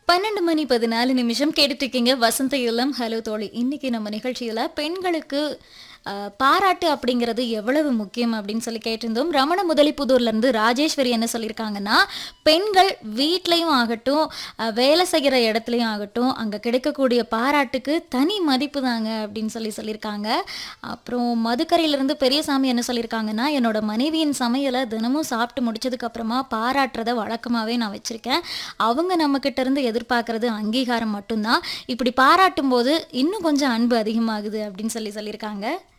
பன்னெண்டு மணி பதினாலு நிமிஷம் கேட்டுட்டு இருக்கீங்க வசந்த இளம் ஹலோ தோழி இன்னைக்கு நம்ம நிகழ்ச்சியில பெண்களுக்கு அஹ், பாராட்டு அப்படிங்கிறது எவ்வளவு முக்கியம் அப்படின்னு சொல்லி கேட்டிருந்தோம் ரமண முதலிப்புதூர்ல இருந்து ராஜேஸ்வரி என்ன சொல்லியிருக்காங்கன்னா பெண்கள் வீட்லயும் ஆகட்டும் அஹ், வேலை செய்கிற இடத்துலையும் ஆகட்டும் அங்க கிடைக்கக்கூடிய பாராட்டுக்கு தனி மதிப்பு தாங்க அப்படின்னு சொல்லி சொல்லியிருக்காங்க அப்புறம் மதுக்கரையிலிருந்து பெரியசாமி என்ன சொல்லியிருக்காங்கன்னா என்னோட மனைவியின் சமையலை தினமும் சாப்பிட்டு முடிச்சதுக்கு அப்புறமா பாராட்டுறத வழக்கமாகவே நான் வச்சிருக்கேன் அவங்க நம்ம கிட்ட இருந்து எதிர்பார்க்கறது அங்கீகாரம் மட்டும்தான் இப்படி பாராட்டும் போது இன்னும் கொஞ்சம் அன்பு அதிகமாகுது அப்படின்னு சொல்லி சொல்லியிருக்காங்க